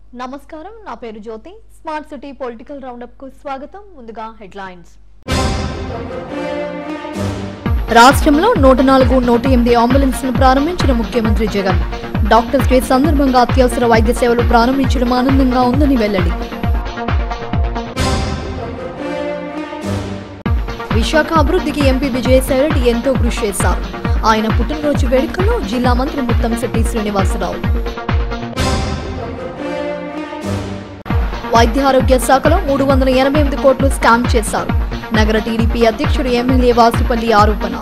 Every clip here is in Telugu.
నమస్కారం నా పేరు Jyothi smart city political roundup కు స్వాగతం ముందుగా హెడ్లైన్స్ రాష్ట్రంలో నూట నాలుగు నూట ఎనిమిది అంబులెన్స్ ను ప్రారంభించిన ముఖ్యమంత్రి జగన్ డాక్టర్స్ డే సందర్భంగా అత్యవసర వైద్య సేవలు ప్రారంభించడం ఆనందంగా ఉందని వెల్లడి విశాఖ అభివృద్ధికి ఎంపీ విజయసాయిరెడ్డి ఎంతో కృషి చేశారు ఆయన పుట్టినరోజు వేడుకల్లో జిల్లా మంత్రి ముత్తంశెట్టి శ్రీనివాసరావు వైద్య ఆరోగ్య శాఖలో మూడు వందల ఎనభై ఎనిమిది కోట్లు స్కామ్ చేశారు నగర టీడీపీ అధ్యక్షుడు ఎమ్మెల్యే వాసుపల్లి ఆరోపణ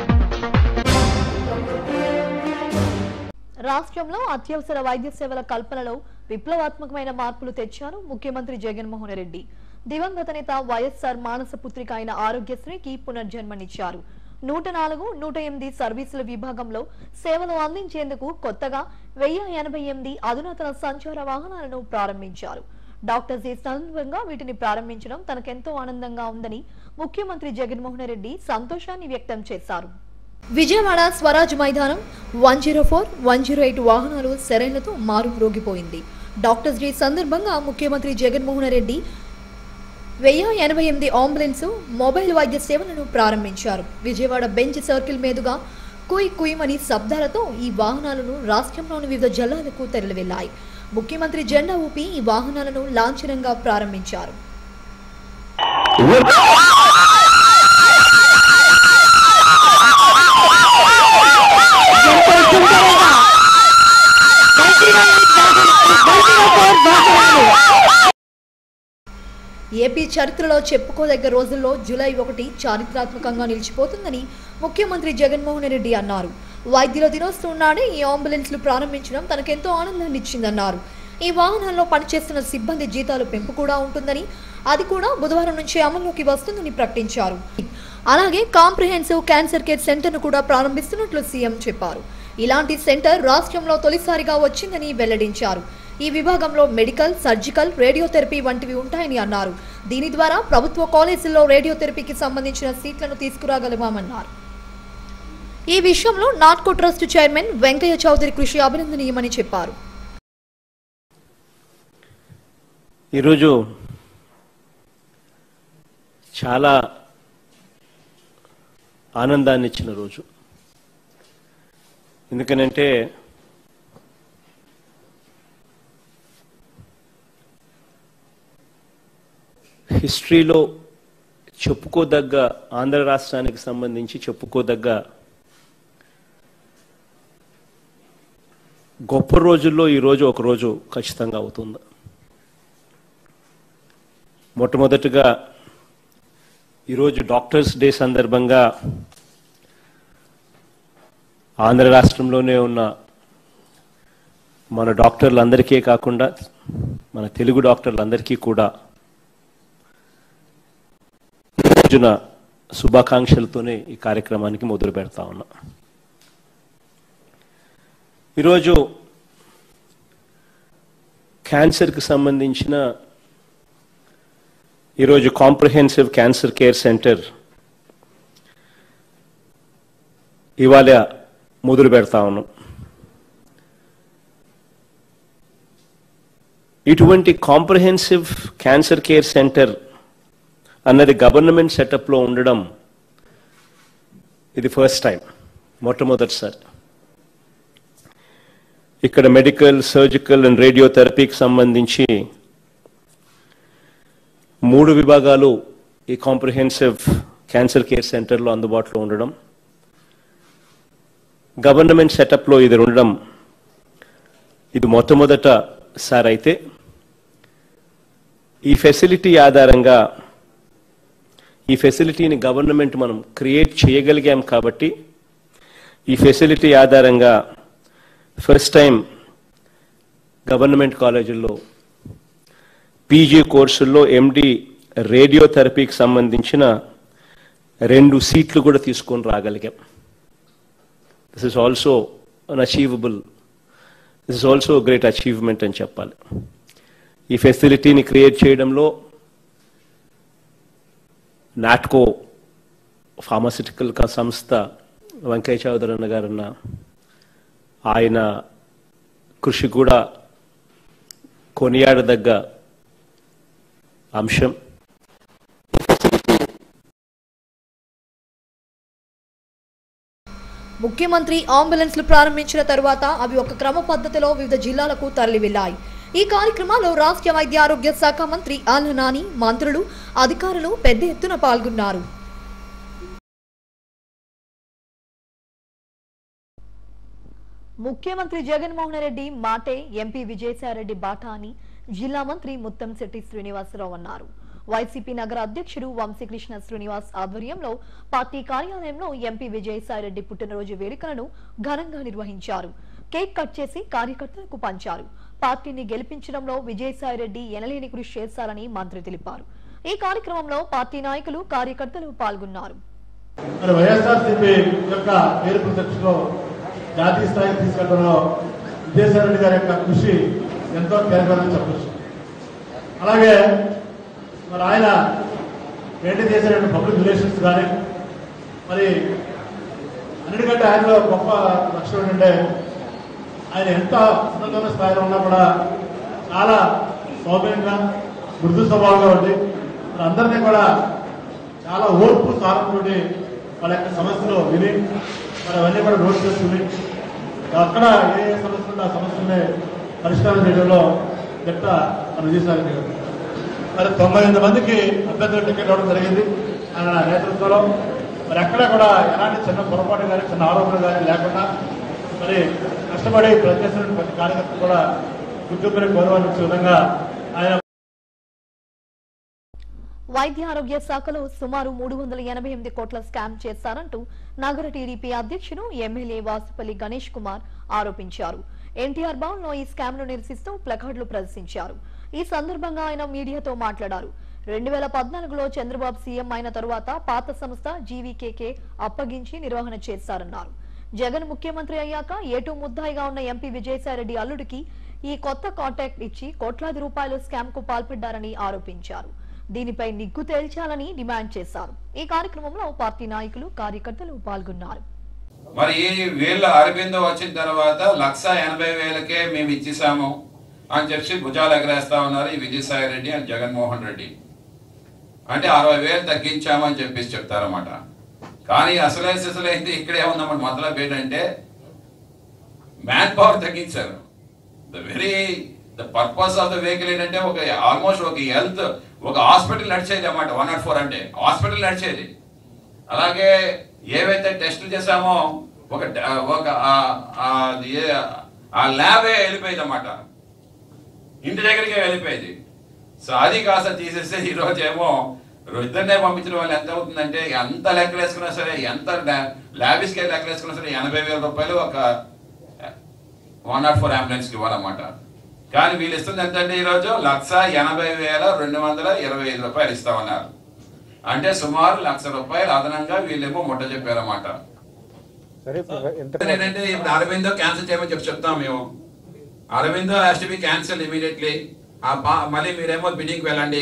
రాష్ట్రంలో అత్యవసర వైద్య సేవల కల్పనలో విప్లవాత్మకమైన మార్పులు తెచ్చారు ముఖ్యమంత్రి జగన్మోహన్ రెడ్డి దివంగత నేత వైఎస్ఆర్ మానస పుత్రిక అయిన ఆరోగ్యశ్రీకి పునర్జన్మనిచ్చారు నూట నాలుగు నూట ఎనిమిది సర్వీసుల విభాగంలో సేవలు అందించేందుకు కొత్తగా వెయ్యి ఎనభై ఎనిమిది అధునాతన సంచార వాహనాలను ప్రారంభించారు డాక్టర్స్ ఈ సందర్భంగా వీటిని ప్రారంభించడం తనకెంతో ఆనందంగా ఉందని ముఖ్యమంత్రి జగన్మోహన్ రెడ్డి సంతోషాన్ని వ్యక్తం చేశారు విజయవాడ స్వరాజ్ మైదానం one zero four one zero eight వాహనాలు సెరైన్లతో మారుమ్రోగిపోయింది డాక్టర్స్ డే సందర్భంగా ముఖ్యమంత్రి జగన్మోహన్ రెడ్డి వెయ్యి ఎనభై ఎనిమిది అంబులెన్స్ మొబైల్ వైద్య సేవలను ప్రారంభించారు విజయవాడ బెంచ్ సర్కిల్ మీదుగా కుయ్ కుయ్మని శబ్దాలతో ఈ వాహనాలను రాష్ట్రంలోని వివిధ జిల్లాలకు తరలివెళ్లాయి ముఖ్యమంత్రి జెండా ఊపి ఈ వాహనాలను లాంఛనంగా ప్రారంభించారు ఏపీ చరిత్రలో చెప్పుకోదగ్గ రోజుల్లో జూలై ఒకటి చారిత్రాత్మకంగా నిలిచిపోతుందని ముఖ్యమంత్రి జగన్మోహన్ రెడ్డి అన్నారు వైద్యుల దినోత్సవం నాడే ఈ అంబులెన్స్లు ప్రారంభించడం తనకెంతో ఆనందాన్ని ఇచ్చిందన్నారు ఈ వాహనాల్లో పనిచేస్తున్న సిబ్బంది జీతాలు పెంపు కూడా ఉంటుందని అది కూడా బుధవారం నుంచి అమల్లోకి వస్తుందని ప్రకటించారు అలాగే కాంప్రిహెన్సివ్ క్యాన్సర్ కేర్ సెంటర్ను కూడా ప్రారంభిస్తున్నట్లు సీఎం చెప్పారు ఇలాంటి సెంటర్ రాష్ట్రంలో తొలిసారిగా వచ్చిందని వెల్లడించారు ఈ విభాగంలో మెడికల్ సర్జికల్ రేడియోథెరపీ వంటివి ఉంటాయని అన్నారు దీని ద్వారా ప్రభుత్వ కాలేజీల్లో రేడియోథెరపీకి సంబంధించిన సీట్లను తీసుకురాగలమన్నారు ఈ విషయంలో నాట్కో ట్రస్ట్ చైర్మన్ వెంకయ్య చౌదరి కృషి అభినందనీయమని చెప్పారు ఈరోజు చాలా ఆనందాన్ని ఇచ్చిన రోజు ఎందుకనంటే హిస్టరీలో చెప్పుకోదగ్గ ఆంధ్ర రాష్ట్రానికి సంబంధించి చెప్పుకోదగ్గ గొప్ప రోజుల్లో ఈరోజు ఒక రోజు ఖచ్చితంగా అవుతుంది మొట్టమొదటిగా ఈరోజు డాక్టర్స్ డే సందర్భంగా ఆంధ్ర రాష్ట్రంలోనే ఉన్న మన డాక్టర్లందరికీ కాకుండా మన తెలుగు డాక్టర్లందరికీ కూడా ఈ రోజున శుభాకాంక్షలతోనే ఈ కార్యక్రమానికి మొదలు పెడతా ఉన్నా ఈరోజు క్యాన్సర్కి సంబంధించిన ఈరోజు కాంప్రహెన్సివ్ క్యాన్సర్ కేర్ సెంటర్ ఇవాళ మొదలు పెడతా ఉన్నాం ఇటువంటి కాంప్రహెన్సివ్ క్యాన్సర్ కేర్ సెంటర్ అన్నది గవర్నమెంట్ సెటప్లో ఉండడం ఇది ఫస్ట్ టైం మొట్టమొదటిసారి ఇక్కడ మెడికల్ సర్జికల్ అండ్ రేడియోథెరపీకి సంబంధించి మూడు విభాగాలు ఈ కాంప్రిహెన్సివ్ క్యాన్సర్ కేర్ సెంటర్లో అందుబాటులో ఉండడం గవర్నమెంట్ సెటప్లో ఇది ఉండడం ఇది మొట్టమొదట సార్ అయితే ఈ ఫెసిలిటీ ఆధారంగా ఈ ఫెసిలిటీని గవర్నమెంట్ మనం క్రియేట్ చేయగలిగాం కాబట్టి ఈ ఫెసిలిటీ ఆధారంగా ఫస్ట్ టైం గవర్నమెంట్ కాలేజీల్లో పీజీ కోర్సుల్లో ఎండి రేడియోథెరపీకి సంబంధించిన రెండు సీట్లు కూడా తీసుకొని రాగలిగాం this is also an achievable this is also great achievement అని చెప్పాలి ఈ ఫెసిలిటీని క్రియేట్ చేయడంలో నాట్కో ఫార్మాసిటికల్ సంస్థ వెంకయ్య చౌదరి అన్న గారన్న ఆయన కృషి కూడా కొనియాడదగ్గ అంశం ముఖ్యమంత్రి అంబులెన్స్లు ప్రారంభించిన తరువాత అవి ఒక క్రమ పద్ధతిలో వివిధ జిల్లాలకు తరలి వెళ్లాయి ఈ కార్యక్రమాల్లో రాష్ట్ర వైద్య ఆరోగ్య శాఖ మంత్రి ఆళ్ల నాని మంత్రులు అధికారులు పెద్ద ఎత్తున పాల్గొన్నారు ముఖ్యమంత్రి జగన్మోహన్ రెడ్డి మాటే ఎంపీ విజయసాయిరెడ్డి బాటా అని జిల్లా మంత్రి ముత్తంశెట్టి శ్రీనివాసరావు అన్నారు వైసీపీ నగర అధ్యక్షుడు వంశీకృష్ణ శ్రీనివాస్ ఆధ్వర్యంలో పార్టీ కార్యాలయంలో ఎంపీ విజయసాయిరెడ్డి పుట్టినరోజు వేడుకలను ఘనంగా నిర్వహించారు కేక్ కట్ చేసి కార్యకర్తలకు పంచారు పార్టీని గెలిపించడంలో విజయసాయిరెడ్డి ఎనలేని కృషి చేశారని మంత్రి తెలిపారు ఈ కార్యక్రమంలో పార్టీ నాయకులు కార్యకర్తలు పాల్గొన్నారు మరి వైఎస్ఆర్సీపీ యొక్క పేరు ప్రతిష్టలో జాతీయ స్థాయికి తీసుకెళ్లడంలో విజయసాయిరెడ్డి గారి యొక్క కృషి ఎంతో కీలకమని చెప్పచ్చు అలాగే మరి ఆయన మెయింటైన్ చేసినటువంటి పబ్లిక్ రిలేషన్స్ కానీ మరి అన్నిటికంటే ఆయనలో గొప్ప లక్షణం ఏంటంటే ఆయన ఎంత ఉన్నతమైన స్థాయిలో ఉన్నా కూడా చాలా సౌమ్యంగా మృదు స్వభావంగా ఉండి మరి అందరినీ కూడా చాలా ఓర్పు సారంతో వాళ్ళ యొక్క సమస్యలు విని మరి అవన్నీ కూడా నోట్ చేసుకుని అక్కడ ఏ ఏ సమస్యలు ఉంటే ఆ సమస్యల్ని పరిష్కారం చేయడంలో గట్ట మన విజయసాయి గారు మరి తొంభై ఎనిమిది మందికి అభ్యర్థులు టికెట్ ఇవ్వడం జరిగింది ఆయన నేతృత్వంలో మరి ఎక్కడ కూడా ఎలాంటి చిన్న పొరపాటు కానీ చిన్న ఆరోపణలు కానీ లేకుండా మరి కష్టపడి పనిచేసిన ప్రతి కార్యకర్త కూడా గుర్తింపుని గౌరవాన్ని ఇచ్చే విధంగా ఆయన వైద్య ఆరోగ్య శాఖలో సుమారు మూడు వందల ఎనభై ఎనిమిది కోట్ల స్కామ్ చేశారంటూ నగర టీడీపీ అధ్యక్షుడు ఎమ్మెల్యే వాసుపల్లి గణేష్ కుమార్ ఆరోపించారు ఎన్టీఆర్ భవన్ లో ఈ స్కామ్ ను నిరసిస్తూ ప్లకార్డులు ప్రదర్శించారు ఈ సందర్భంగా ఆయన మీడియాతో మాట్లాడారు రెండు వేల పద్నాలుగులో చంద్రబాబు సీఎం అయిన తరువాత పాత సంస్థ జీవీకేకే అప్పగించి నిర్వహణ చేశారన్నారు జగన్ ముఖ్యమంత్రి అయ్యాక ఏటూ ముద్దాయిగా ఉన్న ఎంపీ విజయసాయిరెడ్డి అల్లుడికి ఈ కొత్త కాంటాక్ట్ ఇచ్చి కోట్లాది రూపాయల స్కామ్ కు పాల్పడ్డారని ఆరోపించారు దీనిపై నిగ్గు తేల్చాలని డిమాండ్ చేశారు ఈ కార్యక్రమంలో పార్టీ నాయకులు కార్యకర్తలు పాల్గొన్నారు మరి ఈ వీళ్ళ అరవిందో వచ్చిన తర్వాత లక్ష ఎనభై వేలకే మేము ఇచ్చేసాము అని చెప్పి భుజాలు ఎగరేస్తా ఉన్నారు ఈ విజయసాయి రెడ్డి అండ్ జగన్మోహన్ రెడ్డి అంటే అరవై వేలు తగ్గించామని చెప్పేసి చెప్తారన్నమాట కానీ అసలే అసలైతే ఇక్కడే ఉందన్నమాట మొదలు ఏంటంటే మ్యాన్ పవర్ తగ్గించారు the very the purpose of the vehicle ఏంటంటే ఒక ఆల్మోస్ట్ ఒక హెల్త్ ఒక హాస్పిటల్ నడిచేది అన్నమాట వన్ నాట్ ఫోర్ అంటే హాస్పిటల్ నడిచేది అలాగే ఏవైతే టెస్టులు చేశామో ఒక ఒక ఆ- ఆ అది ఏ- ఆ ల్యాబే వెళ్ళిపోయింది అన్నమాట ఇంటి దగ్గరికే వెళ్ళిపోయింది సో అది కాస్త తీసేస్తే ఈ రోజు ఏమో ఇద్దరినే పంపించడం వల్ల ఎంత అవుతుందంటే ఎంత లెక్కలు వేసుకున్నా సరే ఎంత ల్యాబిస్కి లెక్కలు వేసుకున్నా సరే ఎనభై వేల రూపాయలు ఒక వన్ నాట్ ఫోర్ అంబులెన్స్కి ఇవ్వాలన్నమాట కానీ వీళ్ళు ఇస్తుంది ఎంతంటే ఈరోజు లక్ష ఎనభై వేల రెండు వందల ఇరవై ఐదు రూపాయలు ఇస్తామన్నారు అంటే సుమారు లక్ష రూపాయలు అదనంగా వీళ్ళేమో ముట్ట చెప్పారన్నమాట సరే ఇప్పుడు ఎంత ఏంటంటే ఇప్పుడు అరవిందో క్యాన్సిల్ చేయమని చెప్పి చెప్తాం మేము Aurobindo has to be cancel immediately ఆ పా- మళ్ళీ మీరేమో బిడ్డింగ్ వెళ్ళండి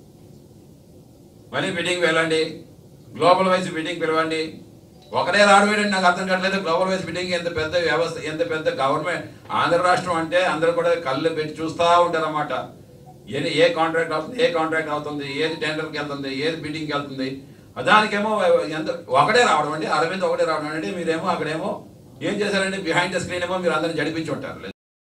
మళ్ళీ బిడ్డింగ్ వెళ్ళండి గ్లోబల్ వైజ్ బిడ్డింగ్ పిలవండి ఒకటే రావడం ఏంటంటే నాకు అర్థం కావట్లేదు గ్లోబల్ వైజ్ బిడ్డింగ్ ఎంత పెద్ద వ్యవస్థ ఎంత పెద్ద గవర్నమెంట్ ఆంధ్ర రాష్ట్రం అంటే అందరూ కూడా కళ్ళు పెట్టి చూస్తూ ఉంటారు అన్నమాట ఏ ఏ కాంట్రాక్ట్ అవుతుంది ఏ కాంట్రాక్ట్ అవుతుంది ఏది టెండర్కి వెళ్తుంది ఏది బిడ్డింగ్కి వెళ్తుంది దానికేమో ఎంత ఒకటే రావడం అండి అరవింద్ ఒకటే రావడం అంటే మీరేమో అక్కడేమో ఏం చేశారంటే బిహైండ్ ద స్క్రీన్ ఏమో మీరు అందరిని జడిపించి ఉంటారు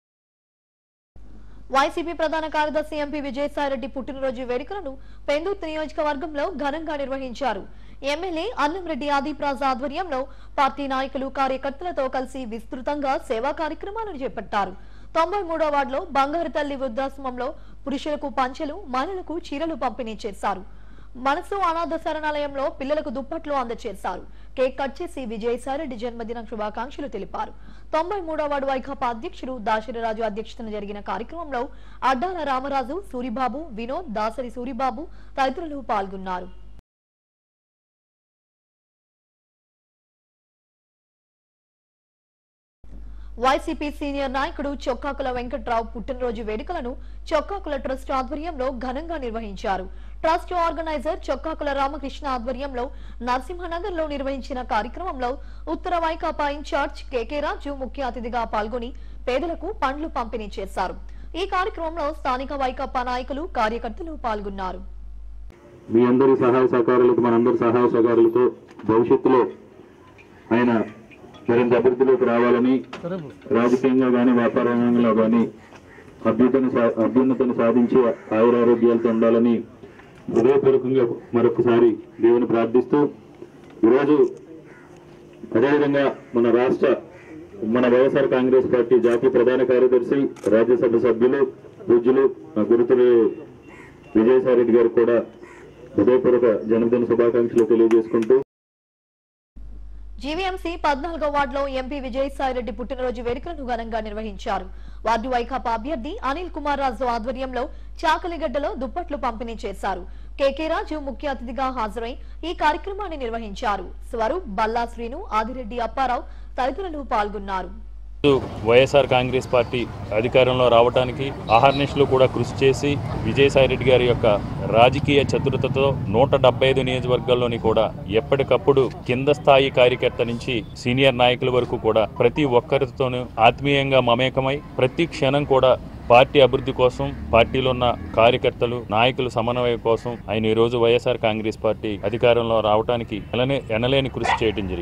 వైసీపీ ప్రధాన కార్యదర్శి ఎంపీ విజయసాయిరెడ్డి పుట్టినరోజు వేడుకలను పెందుర్తి నియోజకవర్గంలో ఘనంగా నిర్వహించారు ఎమ్మెల్యే అన్నంరెడ్డి ఆదిప్ రాజు ఆధ్వర్యంలో పార్టీ నాయకులు కార్యకర్తలతో కలిసి విస్తృతంగా సేవా కార్యక్రమాలను చేపట్టారు తొంభై మూడో వార్డులో బంగారు తల్లి వృద్ధాశ్రమంలో పురుషులకు పంచెలు మహిళలకు చీరలు పంపిణీ చేశారు మనసు అనాథ శరణాలయంలో పిల్లలకు దుప్పట్లు అందజేశారు కేక్ కట్ చేసి విజయసాయిరెడ్డి జన్మదిన శుభాకాంక్షలు తెలిపారు తొంభై మూడవ వార్డు వైకాపా అధ్యక్షుడు దాశరరాజు అధ్యక్షతన జరిగిన కార్యక్రమంలో అడ్డాల రామరాజు సూరిబాబు వినోద్ దాసరి సూరిబాబు తదితరులు పాల్గొన్నారు వైసీపీ సీనియర్ నాయకుడు చొక్కాకుల వెంకట్రావు పుట్టినరోజు వేడుకలను చొక్కాకుల ట్రస్ట్ ఆధ్వర్యంలో ఘనంగా నిర్వహించారు ట్రస్ట్ ఆర్గనైజర్ చొక్కాకుల రామకృష్ణ ఆధ్వర్యంలో నరసింహనగర్ లో నిర్వహించిన కార్యక్రమంలో ఉత్తర వైకాపా ఇన్ఛార్జ్ కెకే రాజు ముఖ్య అతిథిగా పాల్గొని పేదలకు పండ్లు పంపిణీ చేశారు ఈ కార్యక్రమంలో స్థానిక వైకాపా నాయకులు కార్యకర్తలు పాల్గొన్నారు మీ అందరి సహాయ సహకారాలతో మనందరి సహాయ సహకారాలతో భవిష్యత్తులో ఆయన మరింత అభివృద్ధిలోకి రావాలని రాజకీయంగా కానీ వ్యాపార రంగంలో కానీ అభ్యున్నతను సా- అభ్యున్నతను సాధించి ఆయురారోగ్యాలతో ఉండాలని హృదయపూర్వకంగా మరొకసారి దేవుని ప్రార్థిస్తూ ఈరోజు అదేవిధంగా మన రాష్ట్ర మన వైఎస్ఆర్ కాంగ్రెస్ పార్టీ జాతీయ ప్రధాన కార్యదర్శి రాజ్యసభ సభ్యులు పూజ్యులు మా గురుతులు విజయసాయి రెడ్డి గారు కూడా హృదయపూర్వక జన్మదిన శుభాకాంక్షలు తెలియజేసుకుంటూ జీవీఎంసీ పద్నాలుగో వార్డులో ఎంపీ విజయసాయిరెడ్డి పుట్టినరోజు వేడుకలను ఘనంగా నిర్వహించారు వార్డు వైకాపా అభ్యర్థి అనిల్ కుమార్ రాజు ఆధ్వర్యంలో చాకలిగడ్డలో దుప్పట్లు పంపిణీ చేశారు కేకే రాజు ముఖ్య అతిథిగా హాజరై ఈ కార్యక్రమాన్ని నిర్వహించారు స్వరూప్ బల్లా శ్రీను ఆదిరెడ్డి అప్పారావు తదితరులు పాల్గొన్నారు వైఎస్ఆర్ కాంగ్రెస్ పార్టీ అధికారంలో రావడానికి అహర్నిశలు కూడా కృషి చేసి విజయసాయిరెడ్డి గారి యొక్క రాజకీయ చతురతతో నూట డెబ్బై ఐదు నియోజకవర్గాల్లోని కూడా ఎప్పటికప్పుడు కింద స్థాయి కార్యకర్త నుంచి సీనియర్ నాయకుల వరకు కూడా ప్రతి ఒక్కరితోనూ ఆత్మీయంగా మమేకమై ప్రతి క్షణం కూడా పార్టీ అభివృద్ధి కోసం పార్టీలో ఉన్న కార్యకర్తలు నాయకుల సమన్వయం కోసం ఆయన ఈ రోజు వైఎస్ఆర్ కాంగ్రెస్ పార్టీ అధికారంలో రావడానికి ఎనలే- ఎనలేని కృషి చేయడం జరిగింది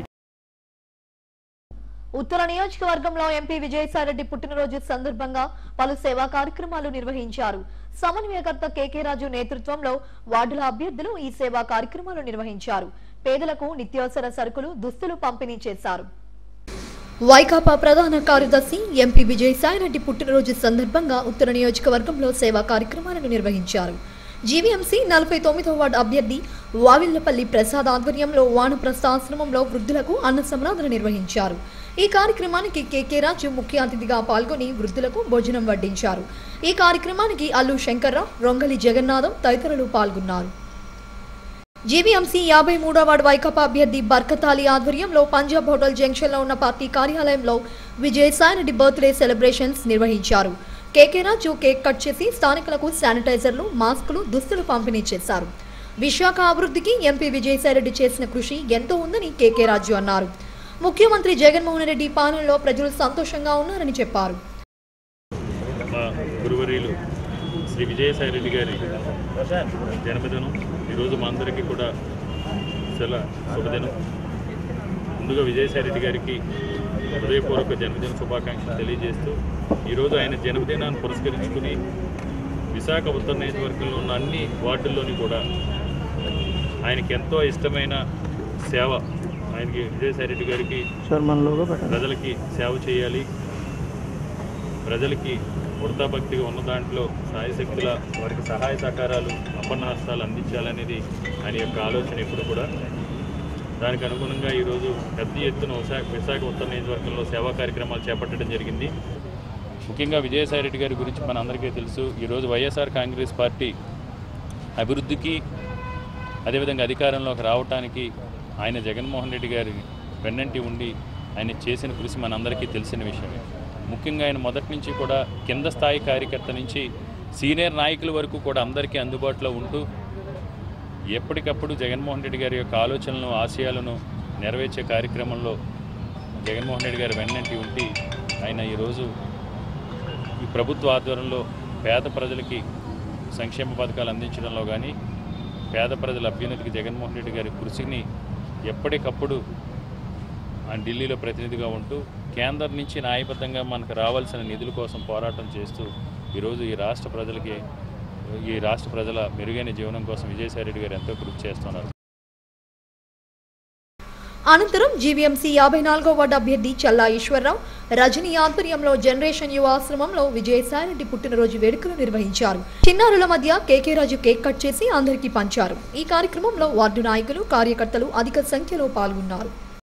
ఉత్తర నియోజకవర్గంలో ఎంపీ విజయసాయిరెడ్డి పుట్టినరోజు సందర్భంగా పలు సేవా కార్యక్రమాలు నిర్వహించారు సమన్వయకర్త కేకే రాజు నేతృత్వంలో వార్డుల అభ్యర్థులు ఈ సేవా కార్యక్రమాలు నిర్వహించారు పేదలకు నిత్యావసర సరుకులు దుస్తులు పంపిణీ చేశారు వైకాపా ప్రధాన కార్యదర్శి ఎంపీ విజయసాయిరెడ్డి పుట్టినరోజు సందర్భంగా ఉత్తర నియోజకవర్గంలో సేవా కార్యక్రమాలను నిర్వహించారు జీవీఎంసీ నలభై తొమ్మిదో వార్డు అభ్యర్థి వావిళ్లపల్లి ప్రసాద్ ఆధ్వర్యంలో వానప్రస్థ ఆశ్రమంలో వృద్ధులకు అన్న సంరాధన నిర్వహించారు ఈ కార్యక్రమానికి కేకే రాజు ముఖ్య అతిథిగా పాల్గొని వృద్ధులకు భోజనం వడ్డించారు ఈ కార్యక్రమానికి అల్లు శంకర్రావు రొంగలి జగన్నాథం తదితరులు పాల్గొన్నారు జీవీఎంసీ యాభై మూడో వార్డు వైకాపా అభ్యర్థి బర్కతాలి ఆధ్వర్యంలో పంజాబ్ హోటల్ జంక్షన్ లో ఉన్న పార్టీ కార్యాలయంలో విజయసాయిరెడ్డి బర్త్డే సెలబ్రేషన్స్ నిర్వహించారు కేకే రాజు కేక్ కట్ చేసి స్థానికులకు శానిటైజర్లు మాస్కులు దుస్తులు పంపిణీ చేశారు విశాఖ అభివృద్ధికి ఎంపీ విజయసాయిరెడ్డి చేసిన కృషి ఎంతో ఉందని కేకే రాజు అన్నారు ముఖ్యమంత్రి జగన్మోహన్ రెడ్డి పాలనలో ప్రజలు సంతోషంగా ఉన్నారని చెప్పారు మా గురువర్యులు శ్రీ విజయసాయిరెడ్డి గారి జన్మదినం ఈరోజు మా అందరికీ కూడా చాలా శుభదినం ముందుగా విజయసాయిరెడ్డి గారికి హృదయపూర్వక జన్మదిన శుభాకాంక్షలు తెలియజేస్తూ ఈరోజు ఆయన జన్మదినాన్ని పురస్కరించుకుని విశాఖ ఉత్తర నియోజకవర్గంలో ఉన్న అన్ని వార్డుల్లోని కూడా ఆయనకి ఎంతో ఇష్టమైన సేవ ఆయనకి విజయసాయిరెడ్డి గారికి ప్రజలకి సేవ చేయాలి ప్రజలకి వృద్ధాభక్తిగా ఉన్న దాంట్లో సాయశక్తుల వారికి సహాయ సహకారాలు అపన్నహస్తాలు అందించాలనేది ఆయన యొక్క ఆలోచన ఎప్పుడు కూడా దానికి అనుగుణంగా ఈరోజు పెద్ద ఎత్తున విశాఖ విశాఖ ఉత్తర నియోజకవర్గంలో సేవా కార్యక్రమాలు చేపట్టడం జరిగింది ముఖ్యంగా విజయసాయిరెడ్డి గారి గురించి మన అందరికీ తెలుసు ఈరోజు వైఎస్ఆర్ కాంగ్రెస్ పార్టీ అభివృద్ధికి అదేవిధంగా అధికారంలోకి రావటానికి ఆయన జగన్మోహన్ రెడ్డి గారి వెన్నంటి ఉండి ఆయన చేసిన కృషి మనందరికీ తెలిసిన విషయమే ముఖ్యంగా ఆయన మొదటి నుంచి కూడా కింద స్థాయి కార్యకర్త నుంచి సీనియర్ నాయకుల వరకు కూడా అందరికీ అందుబాటులో ఉంటూ ఎప్పటికప్పుడు జగన్మోహన్ రెడ్డి గారి యొక్క ఆలోచనలను ఆశయాలను నెరవేర్చే కార్యక్రమంలో జగన్మోహన్ రెడ్డి గారి వెన్నంటి ఉండి ఆయన ఈరోజు ఈ ప్రభుత్వ ఆధ్వర్యంలో పేద ప్రజలకి సంక్షేమ పథకాలు అందించడంలో కానీ పేద ప్రజల అభ్యున్నతికి జగన్మోహన్ రెడ్డి గారి కృషిని ఎప్పటికప్పుడు ఆయన ఢిల్లీలో ప్రతినిధిగా ఉంటూ కేంద్రం నుంచి న్యాయబద్ధంగా మనకు రావాల్సిన నిధుల కోసం పోరాటం చేస్తూ ఈరోజు ఈ రాష్ట్ర ప్రజలకి ఈ రాష్ట్ర ప్రజల మెరుగైన జీవనం కోసం విజయసాయిరెడ్డి గారు ఎంతో కృషి చేస్తున్నారు అనంతరం జీవీఎంసీ యాభై నాలుగో వార్డు అభ్యర్థి చల్లా ఈశ్వరరావు రజనీ ఆధ్వర్యంలో జనరేషన్ యువ ఆశ్రమంలో విజయసాయిరెడ్డి పుట్టినరోజు వేడుకలు నిర్వహించారు చిన్నారుల మధ్య కేకే రాజు కేక్ కట్ చేసి అందరికీ పంచారు ఈ కార్యక్రమంలో వార్డు నాయకులు కార్యకర్తలు అధిక సంఖ్యలో పాల్గొన్నారు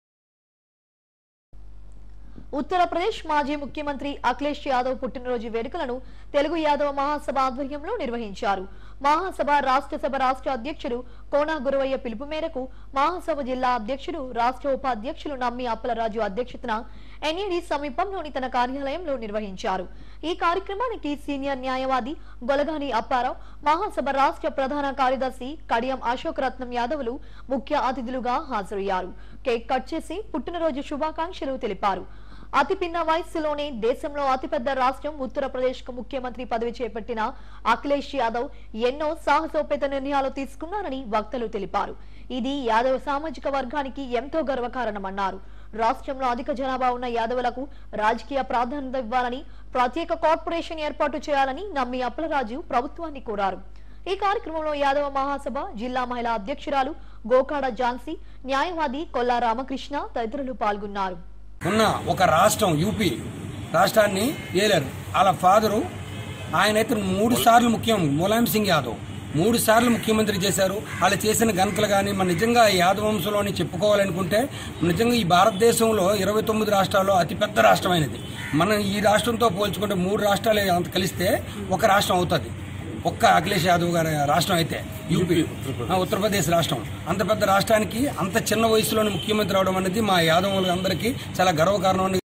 ఉత్తరప్రదేశ్ మాజీ ముఖ్యమంత్రి అఖిలేష్ యాదవ్ పుట్టినరోజు వేడుకలను తెలుగు యాదవ మహాసభ ఆధ్వర్యంలో నిర్వహించారు మహాసభ రాష్ట్ర సభ రాష్ట్ర అధ్యక్షుడు కోనా గురవయ్య పిలుపు మేరకు మహాసభ జిల్లా అధ్యక్షుడు రాష్ట్ర ఉపాధ్యక్షులు నమ్మి అప్పలరాజు అధ్యక్షతన ఎన్ఈడి సమీపంలోని తన కార్యాలయంలో నిర్వహించారు ఈ కార్యక్రమానికి సీనియర్ న్యాయవాది గొలగాని అప్పారావు మహాసభ రాష్ట్ర ప్రధాన కార్యదర్శి కడియం అశోక్ రత్నం యాదవులు ముఖ్య అతిథులుగా హాజరయ్యారు కేక్ కట్ చేసి పుట్టినరోజు శుభాకాంక్షలు తెలిపారు అతి పిన్న వయస్సులోనే దేశంలో అతిపెద్ద రాష్ట్రం ఉత్తరప్రదేశ్ కు ముఖ్యమంత్రి పదవి చేపట్టిన అఖిలేష్ యాదవ్ ఎన్నో సాహసోపేత నిర్ణయాలు తీసుకున్నారని వక్తలు తెలిపారు ఇది యాదవ్ సామాజిక వర్గానికి ఎంతో గర్వకారణమన్నారు రాష్ట్రంలో అధిక జనాభా ఉన్న యాదవులకు రాజకీయ ప్రాధాన్యత ఇవ్వాలని ప్రత్యేక కార్పొరేషన్ ఏర్పాటు చేయాలని నమ్మి అప్పలరాజు ప్రభుత్వాన్ని కోరారు ఈ కార్యక్రమంలో యాదవ మహాసభ జిల్లా మహిళా అధ్యక్షురాలు గోకాడ ఝాన్సీ న్యాయవాది కొల్లా రామకృష్ణ తదితరులు పాల్గొన్నారు ఉన్న ఒక రాష్ట్రం యూపీ రాష్ట్రాన్ని ఏలారు వాళ్ళ ఫాదరు ఆయనైతే మూడు సార్లు ముఖ్యం ములాయం సింగ్ యాదవ్ మూడు సార్లు ముఖ్యమంత్రి చేశారు వాళ్ళు చేసిన గణతలు కానీ మన నిజంగా ఈ యాదవ వంశంలోని చెప్పుకోవాలనుకుంటే నిజంగా ఈ భారతదేశంలో ఇరవై తొమ్మిది రాష్ట్రాల్లో అతిపెద్ద రాష్ట్రమైనది మనం ఈ రాష్ట్రంతో పోల్చుకుంటే మూడు రాష్ట్రాలు అంత కలిస్తే ఒక రాష్ట్రం అవుతుంది ఒక్క అఖిలేష్ యాదవ్ గారి రాష్ట్రం అయితే యూపీ ఆ, ఉత్తరప్రదేశ్ రాష్ట్రం అంత పెద్ద రాష్ట్రానికి అంత చిన్న వయసులోని ముఖ్యమంత్రి అవడం అనేది మా యాదవులందరికీ చాలా గర్వకారణం అని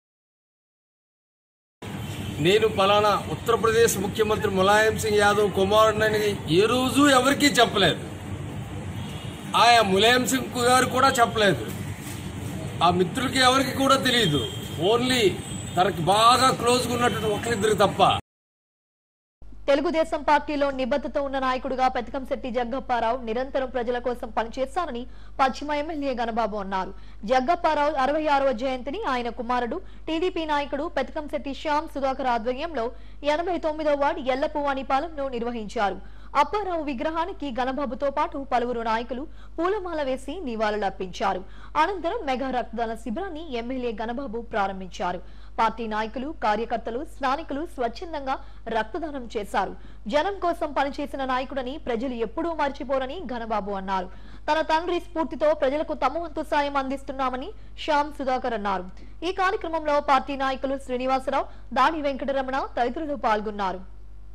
నేను పలానా ఉత్తరప్రదేశ్ ముఖ్యమంత్రి ములాయం సింగ్ యాదవ్ కుమారుడని ఏ రోజు ఎవరికీ చెప్పలేదు ఆయా ములాయం సింగ్ గారు కూడా చెప్పలేదు ఆ మిత్రులకి ఎవరికి కూడా తెలియదు ఓన్లీ తనకి బాగా క్లోజ్గా ఉన్నటువంటి ఒకరిద్దరికి తప్ప తెలుగుదేశం పార్టీలో నిబద్ధత ఉన్న నాయకుడిగా పెతకంశెట్టి జగ్గప్పారావు నిరంతరం ప్రజల కోసం పనిచేస్తానని పశ్చిమ ఎమ్మెల్యే గణబాబు అన్నారు జగ్గప్పారావు అరవై ఆరవ జయంతిని ఆయన కుమారుడు టీడీపీ నాయకుడు పెతకంశెట్టి శ్యామ్ సుధాకర్ ఆధ్వర్యంలో ఎనభై తొమ్మిదో వార్డు ఎల్లపువానిపాలెంలో నిర్వహించారు అప్పారావు విగ్రహానికి గణబాబుతో పాటు పలువురు నాయకులు పూలమాల వేసి నివాళులర్పించారు అనంతరం మెగా రక్తదాన శిబిరాన్ని ఎమ్మెల్యే గణబాబు ప్రారంభించారు పార్టీ నాయకులు కార్యకర్తలు స్థానికులు స్వచ్ఛందంగా రక్తదానం చేశారు జనం కోసం పనిచేసిన నాయకుడని ప్రజలు ఎప్పుడూ మర్చిపోరని ఘనబాబు అన్నారు తన తండ్రి స్ఫూర్తితో ప్రజలకు తమ వంతు సాయం అందిస్తున్నామని శ్యామ్ సుధాకర్ అన్నారు ఈ కార్యక్రమంలో పార్టీ నాయకులు శ్రీనివాసరావు దాడి వెంకటరమణ తదితరులు పాల్గొన్నారు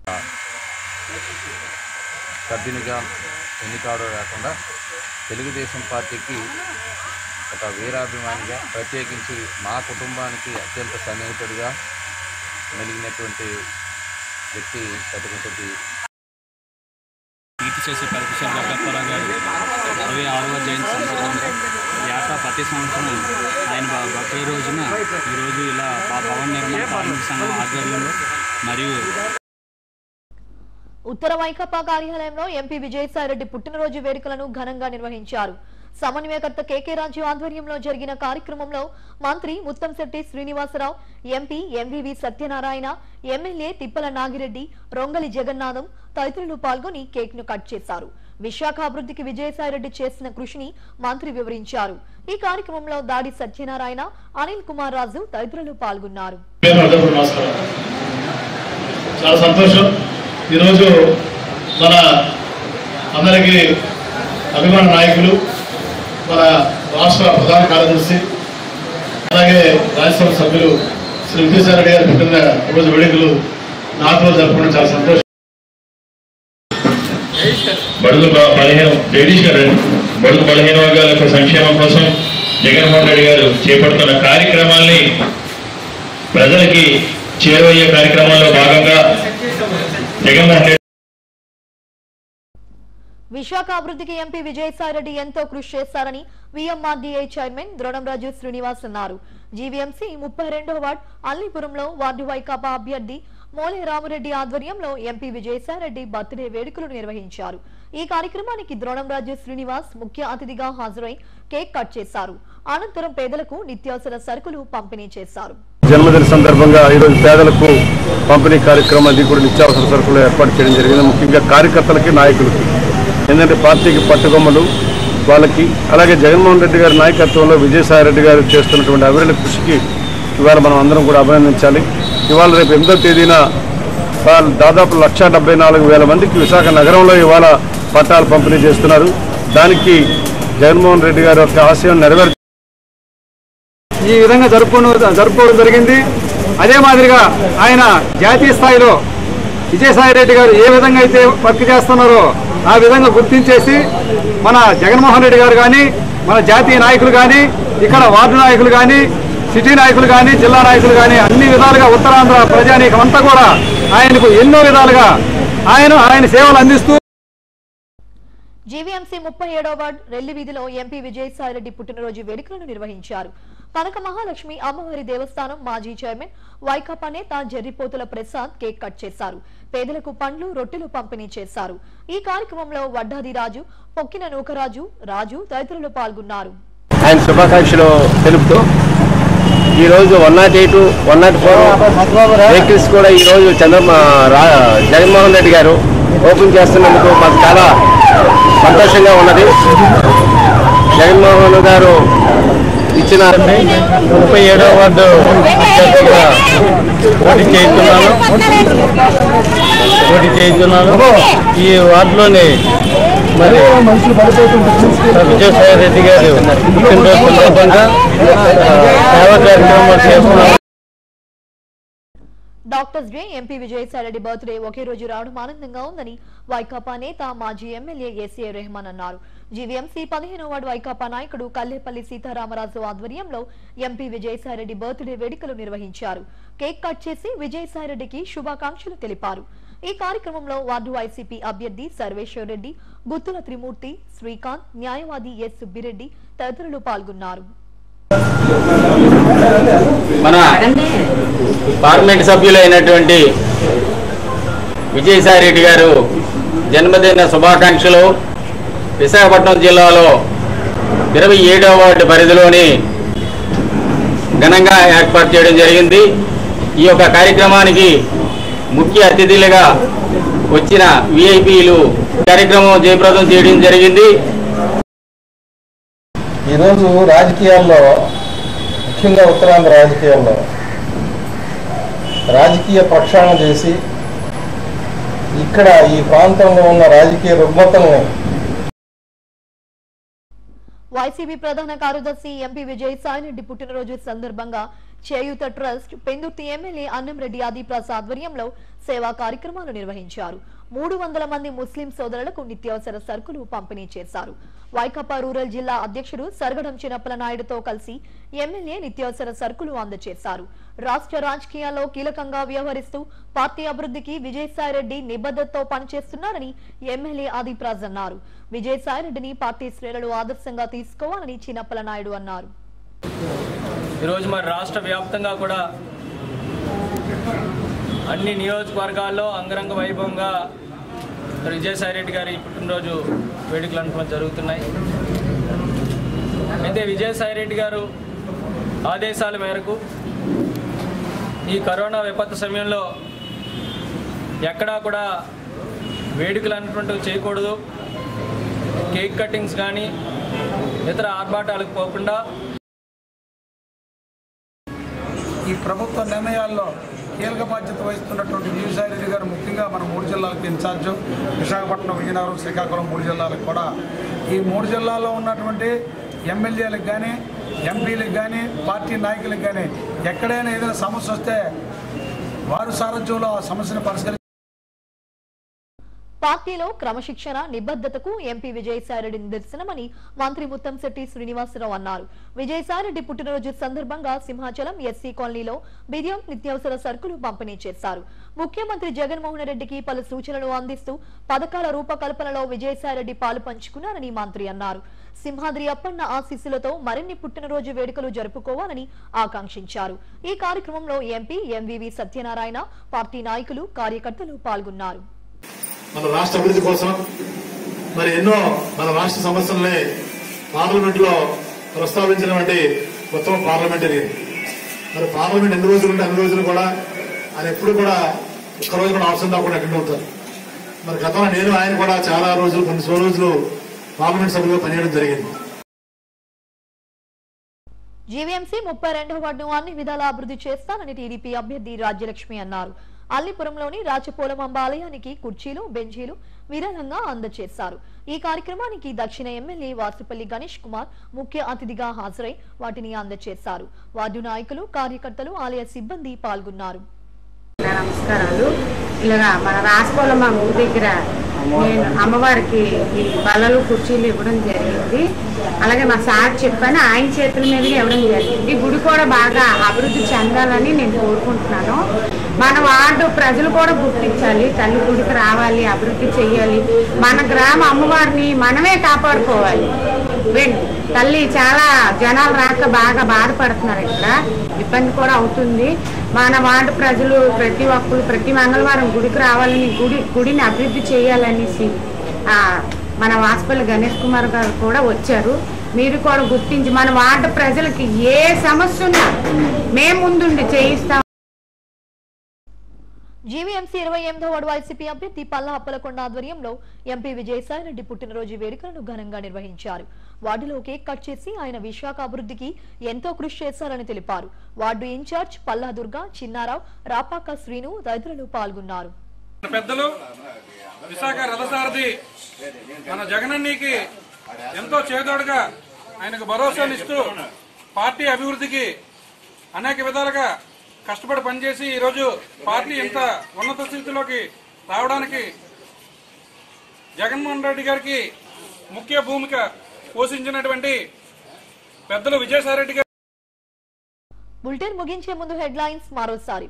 సభ్యునిగా ఎన్నికావడం కాకుండా తెలుగుదేశం పార్టీకి ఒక వీరాభిమానిగా ప్రత్యేకించి మా కుటుంబానికి అత్యంత సన్నిహితుడిగా మెలిగినటువంటి వ్యక్తి పెద్దకొంటి కీర్తి చేసే పరికృష్ణ జగత్పరావు గారు అరవై ఆరవ జయంతి సందర్భంగా ఏటా ప్రతి సంవత్సరం ఆయన బ- బర్త్డే రోజున ఈరోజు ఇలా భ- భవన నిర్మాణ కార్మిక సంఘం ఆధ్వర్యంలో మరియు ఉత్తర వైకాపా కార్యాలయంలో ఎంపీ విజయసాయిరెడ్డి పుట్టినరోజు వేడుకలను ఘనంగా నిర్వహించారు సమన్వయకర్త కేకే రాజు ఆధ్వర్యంలో జరిగిన కార్యక్రమంలో మంత్రి Muttamsetti Srinivasarao MP MVV Satyanarayana MLA Tippala Nagireddy Rongali Jagannatham తదితరులు పాల్గొని కేక్ ను కట్ చేశారు విశాఖ అభివృద్ధికి విజయసాయిరెడ్డి చేసిన కృషిని మంత్రి వివరించారు ఈ కార్యక్రమంలో దాడి సత్యనారాయణ అనిల్ కుమార్ రాజు తదితరులు పాల్గొన్నారు అందరికీ నమస్కారం చాలా సంతోషం ఈరోజు మన అందరికీ అభిమాన నాయకులు మన రాష్ట్ర ప్రధాన కార్యదర్శి అలాగే రాజ్యసభ సభ్యులు శ్రీ విజయసాయి రెడ్డి గారి పుట్టిన రోజు వేడుకలు నాలుగు రోజు జరుపుకోవడం చాలా సంతోషం బడుగు బ- బలహీన జగదీష్ గారు బడుగు బలహీన వర్గాల యొక్క సంక్షేమం కోసం జగన్మోహన్ రెడ్డి గారు చేపడుతున్న కార్యక్రమాల్ని ప్రజలకి చేరువయ్యే కార్యక్రమంలో భాగంగా జగన్మోహన్ రెడ్డి విశాఖ అభివృద్ధికి ఎంపీ విజయసాయిరెడ్డి ఎంతో కృషి చేశారని విఎంఆర్డీఏ చైర్మన్ ద్రోణంరాజు శ్రీనివాస్ అన్నారు జీవీఎంసీ ముప్పై రెండవ వార్డ్ అల్లీపురంలో వార్డు వైకాపా అభ్యర్థి మోలే రామరెడ్డి ఆధ్వర్యంలో ఎంపీ విజయసాయిరెడ్డి బర్త్డే వేడుకలు నిర్వహించారు ఈ కార్యక్రమానికి ద్రోణంరాజు శ్రీనివాస్ ముఖ్య అతిథిగా హాజరై కేక్ కట్ చేశారు అనంతరం పేదలకు నిత్యావసర సరుకులు పంపిణీ చేశారు జన్మదిన సందర్భంగా ఈరోజు పేదలకు పంపిణీ కార్యక్రమం అది కూడా నిత్యావసర సరుకులు ఏర్పాటు చేయడం జరిగింది ముఖ్యంగా కార్యకర్తలకి నాయకులకి ఎందుకంటే పార్టీకి పట్టుకొమ్మలు వాళ్ళకి అలాగే జగన్మోహన్ రెడ్డి గారి నాయకత్వంలో విజయసాయి రెడ్డి గారు చేస్తున్నటువంటి అభివృద్ధి కృషికి ఇవాళ మనం అందరం కూడా అభినందించాలి ఇవాళ రేపు ఎనిమిదో తేదీన వాళ్ళు దాదాపు లక్ష డెబ్బై నాలుగు వేల మందికి విశాఖ నగరంలో ఇవాళ పట్టాలు పంపిణీ చేస్తున్నారు దానికి జగన్మోహన్ రెడ్డి గారి యొక్క ఆశయం నెరవేర్ ఈ విధంగా జరుపుకోవడం జరుపుకోవడం జరిగింది అదే మాదిరిగా ఆయన జాతీయ స్థాయిలో విజయసాయి రెడ్డి గారు ఏ విధంగా అయితే వర్క్ చేస్తున్నారో ఆ విధంగా గుర్తించేసి మన జగన్మోహన్ రెడ్డి గారు కానీ మన జాతీయ నాయకులు కానీ ఇక్కడ వార్డు నాయకులు కానీ సిటీ నాయకులు కానీ జిల్లా నాయకులు కానీ అన్ని విధాలుగా ఉత్తరాంధ్ర ప్రజానీకం అంతా కూడా ఆయనకు ఎన్నో విధాలుగా ఆయన ఆయన సేవలు అందిస్తూ జీవీఎంసీ ముప్పై ఏడవ వార్డ్ రెల్లి వీధిలో ఎంపీ విజయసాయిరెడ్డి పుట్టినరోజు వేడుకలను నిర్వహించారు కనక మహాలక్ష్మి అమ్మవారి దేవస్థానం మాజీ చైర్మన్ వైకాపా నేత జర్రిపోతుల ప్రసాద్ కేక్ కట్ చేశారు పేదలకు పండ్లు రొట్టెలు పంపిణీ చేశారు ఈ కార్యక్రమంలో వడ్డాది రాజు పొక్కిన నూకరాజు రాజు తదితరులు పాల్గొన్నారు ఆయన శుభాకాంక్షలు తెలుపుతూ ఈరోజు one not eight one not four vehicles కూడా ఈరోజు చంద్ర రా- జగన్మోహన్ రెడ్డి గారు ఓపెన్ చేస్తున్నందుకు మాకు చాలా సంతోషంగా ఉన్నది జగన్మోహన్ గారు ఇచ్చిన ముప్పై ఏడవ వార్డు అభ్యర్థిగా పోటీ చేస్తున్నాను పోటీ చేస్తున్నాను ఈ వార్డులోని మరి విజయసాయి రెడ్డి గారు పుట్టినరోజు సందర్భంగా సేవా కార్యక్రమాలు చేస్తున్నాను doctors day MP Vijayasaireddy birthday ఒకే రోజు రావడం ఆనందంగా ఉందని వైకాపా నేత మాజీ ఎమ్మెల్యే ఏసీఏ రెహమాన్ అన్నారు జీవీఎంసీ పదిహేనో వార్డు వైకాపా నాయకుడు కల్లేపల్లి సీతారామరాజు ఆధ్వర్యంలో ఎంపీ విజయసాయిరెడ్డి బర్త్డే వేడుకలు నిర్వహించారు కేక్ కట్ చేసి విజయసాయిరెడ్డికి శుభాకాంక్షలు తెలిపారు ఈ కార్యక్రమంలో వార్డు వైసీపీ అభ్యర్థి సర్వేశ్వర్ రెడ్డి గుత్తుల త్రిమూర్తి శ్రీకాంత్ న్యాయవాది ఎస్ సుబ్బిరెడ్డి తదితరులు పాల్గొన్నారు మన పార్లమెంట్ సభ్యులైనటువంటి విజయసాయి రెడ్డి గారు జన్మదిన శుభాకాంక్షలు విశాఖపట్నం జిల్లాలో ఇరవై ఏడవ వార్డు పరిధిలోని ఘనంగా ఏర్పాటు చేయడం జరిగింది ఈ యొక్క కార్యక్రమానికి ముఖ్య అతిథులుగా వచ్చిన విఐపీలు కార్యక్రమం జయప్రదం చేయడం జరిగింది ఈరోజు రాజకీయాల్లో ముఖ్యంగా ఉత్తరాంధ్ర రాజకీయాల్లో రాజకీయ ప్రక్షాళన చేసి ఇక్కడ ఈ ప్రాంతంలో ఉన్న రాజకీయ రుగ్మతల్ని వైసీపీ ప్రధాన కార్యదర్శి ఎంపీ విజయ్ సాయిరెడ్డి పుట్టినరోజు సందర్భంగా చేయూత ట్రస్ట్ పెందుర్తి ఎమ్మెల్యే అన్నంరెడ్డి ఆదిప్రసాద్ ఆధ్వర్యంలో సేవా కార్యక్రమాలు నిర్వహించారు మూడు వందల మంది ముస్లిం సోదరులకు నిత్యావసర సరుకులు పంపిణీ చేశారు వైకాపా రూరల్ జిల్లా అధ్యక్షుడు సర్గడం చిన్నప్పల నాయుడుతో కలిసి ఎమ్మెల్యే నిత్యావసర సరుకులు అందజేశారు రాష్ట్ర రాజకీయాల్లో కీలకంగా వ్యవహరిస్తూ పార్టీ అభివృద్ధికి విజయసాయిరెడ్డి నిబద్ధతతో పనిచేస్తున్నారని ఎమ్మెల్యే ఆదిప్రాజ్ అన్నారు విజయసాయిరెడ్డిని పార్టీ శ్రేణులు ఆదర్శంగా తీసుకోవాలని చిన్నప్పల నాయుడు అన్నారు ఈరోజు మరి రాష్ట్ర వ్యాప్తంగా కూడా అన్ని నియోజకవర్గాల్లో అంగరంగ వైభవంగా మరి విజయసాయిరెడ్డి గారి పుట్టినరోజు వేడుకలు అనుకోవడం జరుగుతున్నాయి అయితే విజయసాయిరెడ్డి గారు ఆదేశాల మేరకు ఈ కరోనా విపత్తు సమయంలో ఎక్కడా కూడా వేడుకలు అన్నటువంటివి చేయకూడదు కేక్ కటింగ్స్ కానీ ఇతర ఆర్భాటాలకు పోకుండా ఈ ప్రభుత్వ నిర్ణయాల్లో కీలక బాధ్యత వహిస్తున్నటువంటి విజయసాయి రెడ్డి గారు ముఖ్యంగా మన మూడు జిల్లాలకు ఇన్ఛార్జ్ విశాఖపట్నం విజయనగరం శ్రీకాకుళం మూడు జిల్లాలకు కూడా ఈ మూడు జిల్లాల్లో ఉన్నటువంటి ఎమ్మెల్యేలకు కానీ ఎంపీలకు కానీ పార్టీ నాయకులకు కానీ ఎక్కడైనా ఏదైనా సమస్య వస్తే వారు సారథ్యంలో ఆ సమస్యను పరిష్కరి పార్టీలో క్రమశిక్షణ నిబద్ధతకు ఎంపీ విజయసాయిరెడ్డి నిదర్శనమని మంత్రి ముత్తంశెట్టి శ్రీనివాసరావు అన్నారు విజయసాయిరెడ్డి పుట్టినరోజు సందర్భంగా సింహాచలం ఎస్సీ కాలనీలో బియ్యం నిత్యావసర సరుకులు పంపిణీ చేశారు ముఖ్యమంత్రి జగన్మోహన్ రెడ్డికి పలు సూచనలు అందిస్తూ పథకాల రూపకల్పనలో విజయసాయిరెడ్డి పాలు పంచుకున్నారని మంత్రి అన్నారు సింహాద్రి అప్పన్న ఆశీస్సులతో మరిన్ని పుట్టినరోజు వేడుకలు జరుపుకోవాలని ఆకాంక్షించారు ఈ కార్యక్రమంలో ఎంపీ ఎంవివి సత్యనారాయణ పార్టీ నాయకులు కార్యకర్తలు పాల్గొన్నారు మన రాష్ట్ర అభివృద్ధి కోసం మరి ఎన్నో మన రాష్ట్ర సమస్యల్ని పార్లమెంట్ లో ప్రస్తావించినటువంటి మొత్తం పార్లమెంటరీ మరి పార్లమెంట్ ఎన్ని రోజులు ఉంటే అన్ని రోజులు కూడా ఆయన ఎప్పుడు కూడా ఒక్క రోజు కూడా అవసరం లేకుండా అటెండ్ అవుతారు మరి గతంలో నేను ఆయన కూడా చాలా రోజులు కొన్ని సో రోజులు పార్లమెంట్ సభ్యులుగా పనిచేయడం జరిగింది జీవీఎంసీ ముప్పై రెండవ వార్డును అన్ని విధాలా అభివృద్ధి చేస్తానని టీడీపీ అభ్యర్థి రాజ్యలక్ష్మి అన్నారు అల్లిపురంలోని రాచపోలమాంబ ఆలయానికి కుర్చీలు బెంచీలు విరాళంగా అందజేశారు ఈ కార్యక్రమానికి దక్షిణ ఎమ్మెల్యే వాసుపల్లి గణేష్ కుమార్ ముఖ్య అతిథిగా హాజరై వాటిని అందజేశారు వార్డు నాయకులు కార్యకర్తలు ఆలయ సిబ్బంది పాల్గొన్నారు నమస్కారాలు ఇలాగా మన రాసుకోలం మా ఊరి దగ్గర నేను అమ్మవారికి ఈ బల్లలు కుర్చీలు ఇవ్వడం జరిగింది అలాగే మా సార్ చెప్పాను ఆయన చేతుల మీదుగా ఇవ్వడం జరిగింది గుడి కూడా బాగా అభివృద్ధి చెందాలని నేను కోరుకుంటున్నాను మన వార్డు ప్రజలు కూడా గుర్తించాలి తల్లి గుడికి రావాలి అభివృద్ధి చెయ్యాలి మన గ్రామ అమ్మవారిని మనమే కాపాడుకోవాలి వెన్- తల్లి చాలా జనాలు రాక బాగా బాధపడుతున్నారు ఇక్కడ ఇబ్బంది కూడా అవుతుంది మన వార్డు ప్రజలు ప్రతి ఒక్కరు ప్రతి మంగళవారం గుడికి రావాలని గుడి గుడిని అభివృద్ధి చేయాలనేసి ఆ, మన వాసుపల్లి గణేష్ కుమార్ గారు కూడా వచ్చారు మీరు కూడా గుర్తించి మన వార్డు ప్రజలకి ఏ సమస్య ఉన్నా మేము ముందుండి చేయిస్తాం జీవీఎంసీ ఇరవై ఎనిమిదో వార్డు వైసీపీ అభ్యర్థి పల్లా అప్పలకొండ ఆధ్వర్యంలో ఎంపీ విజయసాయి రెడ్డి పుట్టినరోజు వేడుకలను ఘనంగా నిర్వహించారు వార్డులో కేక్ కట్ చేసి ఆయన విశాఖ అభివృద్ధికి ఎంతో కృషి చేశారని తెలిపారు వార్డు ఇన్ఛార్జ్ పల్లా దుర్గా చిన్నారావు రాపాక శ్రీను తదితరులు పాల్గొన్నారు పెద్దలు విశాఖ రథసారథి మన జగనన్నీకి ఎంతో చేదోడుగా ఆయనకు భరోసానిస్తూ పార్టీ అభివృద్ధికి అనేక విధాలుగా కష్టపడి పనిచేసి ఈరోజు పార్టీ ఇంత ఉన్నత స్థితిలోకి రావడానికి జగన్మోహన్ రెడ్డి గారికి ముఖ్య భూమిక పోషించినటువంటి పెద్దలు విజయసాయి రెడ్డి గారు బులెటిన్ ముగించే ముందు హెడ్లైన్స్ మరోసారి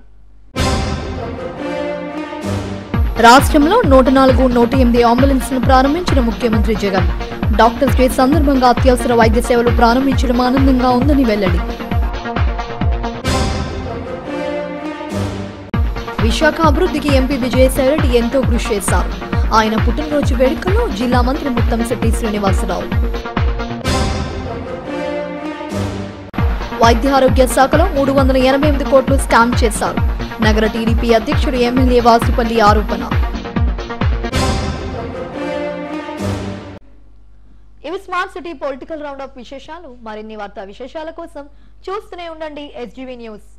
రాష్ట్రంలో నూట నాలుగు నూట ఎనిమిది అంబులెన్స్ ను ప్రారంభించిన ముఖ్యమంత్రి జగన్ డాక్టర్స్ డే సందర్భంగా అత్యవసర వైద్య సేవలు ప్రారంభించడం ఆనందంగా ఉందని వెల్లడి విశాఖ అభివృద్ధికి ఎంపీ విజయసాయిరెడ్డి ఎంతో కృషి చేశారు ఆయన పుట్టినరోజు వేడుకల్లో జిల్లా మంత్రి ముత్తంశెట్టి శ్రీనివాసరావు వైద్య ఆరోగ్య శాఖలో మూడు వందల ఎనభై ఎనిమిది కోట్లు స్కామ్ చేశారు నగర టీడీపీ అధ్యక్షుడు ఎమ్మెల్యే వాసుపల్లి ఆరోపణ ఇవి smart city political round up విశేషాలు మరిన్ని వార్తా విశేషాల కోసం చూస్తూనే ఉండండి ఎస్జీవీ న్యూస్